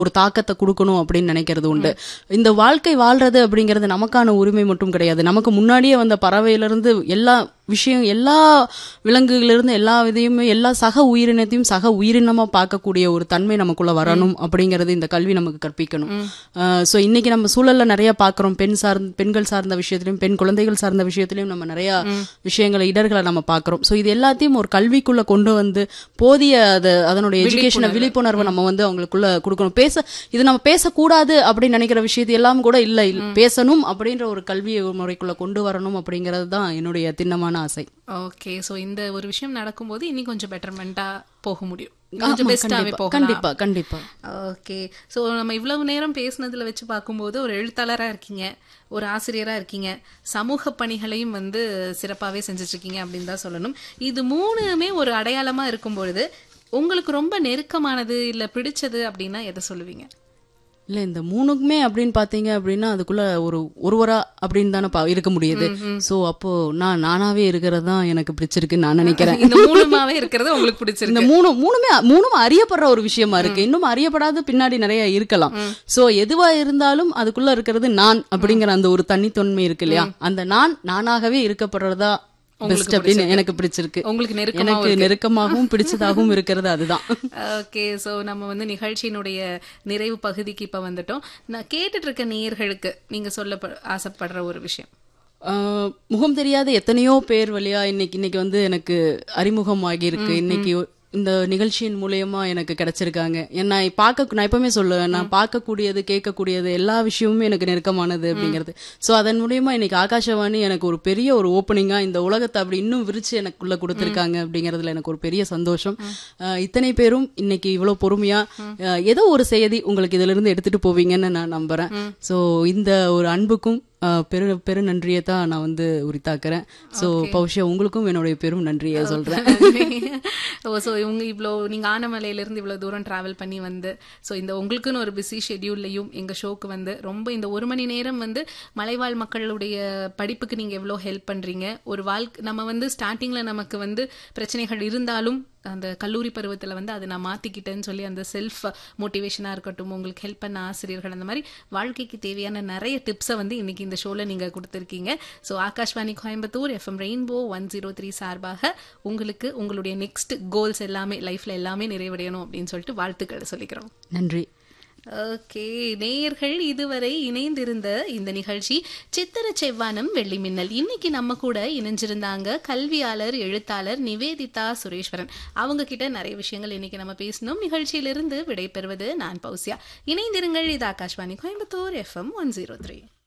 ஒரு தாக்கத்தை கொடுக்கணும் அப்படின்னு நினைக்கிறது உண்டு இந்த வாழ்க்கை வாழ்றது அப்படிங்கிறது நமக்கான உரிமை மட்டும் கிடையாது நமக்கு முன்னாடியே வந்த பறவையிலிருந்து எல்லா விஷயம் எல்லா விலங்குகளிலிருந்து எல்லா இதையுமே எல்லா சக உயிரினத்தையும் சக உயிரினமா பார்க்கக்கூடிய ஒரு தன்மை நமக்குள்ள வரணும் அப்படிங்கிறது இந்த கல்வி நமக்கு கற்பிக்கணும் ஸோ இன்னைக்கு நம்ம சூழல்ல நிறைய பார்க்குறோம் பெண் சார்ந்த பெண்கள் சார்ந்த விஷயத்திலையும் பெண் குழந்தைகள் சார்ந்த விஷயத்திலையும் நம்ம நிறைய விஷயங்களை இடர்களை நம்ம பார்க்குறோம் ஸோ இது எல்லாத்தையும் ஒரு கல்விக்குள்ள கொண்டு வந்து போதிய அது அதனுடைய எஜுகேஷனை விழிப்புணர்வை நம்ம வந்து அவங்களுக்குள்ள கொடுக்கணும் பேச இது நம்ம பேசக்கூடாது அப்படின்னு நினைக்கிற விஷயத்தை எல்லாம் கூட இல்ல இல்ல, பேசணும் அப்படின்ற ஒரு கல்வி முறைக்குள்ள கொண்டு வரணும் அப்படிங்கிறது தான் என்னுடைய திண்ணமான ஆசை ஓகே சோ இந்த ஒரு விஷயம் நடக்கும்போது இன்னும் கொஞ்சம் பெட்டர்மெண்டா போக முடியும் கொஞ்சம் ஆமா, பெஸ்டாவே கண்டிப்பா, போகலாம் கண்டிப்பா கண்டிப்பா ஓகே ஸோ நம்ம இவ்வளவு நேரம் பேசுனதுல வச்சு பார்க்கும்போது ஒரு எழுத்தாளரா இருக்கீங்க ஒரு ஆசிரியரா இருக்கீங்க சமூக பணிகளையும் வந்து சிறப்பாவே செஞ்சுட்டு இருக்கீங்க அப்படின்னு தான் சொல்லணும் இது மூணுமே ஒரு அடையாளமா இருக்கும் பொழுது உங்களுக்கு ரொம்ப நெருக்கமானது இல்ல பிடிச்சது அப்படின்னா எதை சொல்லுவீங்க இல்ல இந்த மூணுக்குமே அப்படின்னு பாத்தீங்க அப்படின்னா அதுக்குள்ள ஒரு ஒருவரா அப்படின்னு தானே பா- இருக்க முடியுது சோ அப்போ நான் நானாவே இருக்கிறது தான் எனக்கு பிடிச்சிருக்குன்னு நான் நினைக்கிறேன் இந்த மூணுமாவே இருக்கிறது உங்களுக்கு பிடிச்சிருக்கு இந்த மூணு மூணுமே மூணும் அறியப்படுற ஒரு விஷயமா இருக்கு இன்னும் அறியப்படாத பின்னாடி நிறைய இருக்கலாம் சோ எதுவா இருந்தாலும் அதுக்குள்ள இருக்கிறது நான் அப்படிங்கிற அந்த ஒரு தனித்தன்மை இருக்கு இல்லையா அந்த நான் நானாகவே இருக்கப்படுறதா பெஸ்ட் அப்படின்னு எனக்கு பிடிச்சிருக்கு உங்களுக்கு நெருக்கமா எனக்கு நெருக்கமாகவும் பிடிச்சதாகவும் இருக்கிறது அதுதான் ஓகே சோ நம்ம வந்து நிகழ்ச்சியினுடைய நிறைவு பகுதிக்கு இப்ப வந்துட்டோம் நான் கேட்டுட்டு இருக்க நேயர்களுக்கு நீங்க சொல்ல ப- ஆசைப்படுற ஒரு விஷயம் ஆஹ் முகம் தெரியாத எத்தனையோ பேர் வழியா இன்னைக்கு இன்னைக்கு வந்து எனக்கு அறிமுகம் ஆகியிருக்கு இன்னைக்கு இந்த நிகழ்ச்சியின் மூலியமா எனக்கு கிடைச்சிருக்காங்க ஏன் நான் பார்க்க நான் எப்பவுமே சொல்லுவேன் நான் பார்க்கக்கூடியது கேட்கக்கூடியது எல்லா விஷயமுமே எனக்கு நெருக்கமானது அப்படிங்கிறது சோ அதன் மூலியமா இன்னைக்கு ஆகாஷவாணி எனக்கு ஒரு பெரிய ஒரு ஓப்பனிங்கா இந்த உலகத்தை அப்படி இன்னும் விரிச்சு எனக்குள்ள கொடுத்திருக்காங்க அப்படிங்கறதுல எனக்கு ஒரு பெரிய சந்தோஷம் ஆஹ் இத்தனை பேரும் இன்னைக்கு இவ்வளவு பொறுமையா ஆஹ் ஏதோ ஒரு செய்தி உங்களுக்கு இதுல இருந்து எடுத்துட்டு போவீங்கன்னு நான் நம்புறேன் சோ இந்த ஒரு அன்புக்கும் ஆஹ் பெரு பெரு நன்றியை தான் நான் வந்து உரித்தாக்குறேன் சோ பௌஷ்யா உங்களுக்கும் என்னுடைய பெரும் நன்றியை சொல்றேன் ஓ ஸோ இவங்க இவ்வளோ நீங்க ஆனமலையில இருந்து இவ்வளோ தூரம் டிராவல் பண்ணி வந்து ஸோ இந்த உங்களுக்குன்னு ஒரு பிஸி ஷெட்யூல்லையும் எங்க ஷோக்கு வந்து ரொம்ப இந்த ஒரு மணி நேரம் வந்து மலைவாழ் மக்களுடைய படிப்புக்கு நீங்க எவ்வளோ ஹெல்ப் பண்றீங்க ஒரு வாழ்க்கை நம்ம வந்து ஸ்டார்டிங்ல நமக்கு வந்து பிரச்சனைகள் இருந்தாலும் அந்த கல்லூரி பருவத்துல வந்து அதை நான் மாத்திக்கிட்டேன்னு சொல்லி அந்த செல்ஃப் மோட்டிவேஷனா இருக்கட்டும் உங்களுக்கு ஹெல்ப் பண்ண ஆசிரியர்கள் அந்த மாதிரி வாழ்க்கைக்கு தேவையான நிறைய டிப்ஸை வந்து இன்னைக்கு இந்த ஷோல நீங்க கொடுத்துருக்கீங்க so Akashvani Coimbatore FM rainbow one zero three சார்பாக உங்களுக்கு உங்களுடைய நெக்ஸ்ட் கோல்ஸ் எல்லாமே லைஃப்ல எல்லாமே நிறைவடையணும் அப்படின்னு சொல்லிட்டு வாழ்த்துக்களை சொல்லிக்கிறோம் நன்றி ஓகே நேயர்கள் இதுவரை இணைந்திருந்த இந்த நிகழ்ச்சி சித்திர செவ்வானம் வெள்ளி மின்னல் இன்னைக்கு நம்ம கூட இணைஞ்சிருந்தாங்க கல்வியாளர் எழுத்தாளர் நிவேதிதா சுரேஸ்வரன் அவங்க கிட்ட நிறைய விஷயங்கள் இன்னைக்கு நம்ம பேசணும் நிகழ்ச்சியிலிருந்து விடைபெறுவது நான் பௌசியா இணைந்திருங்கள் இது Akashvani Coimbatore FM one zero three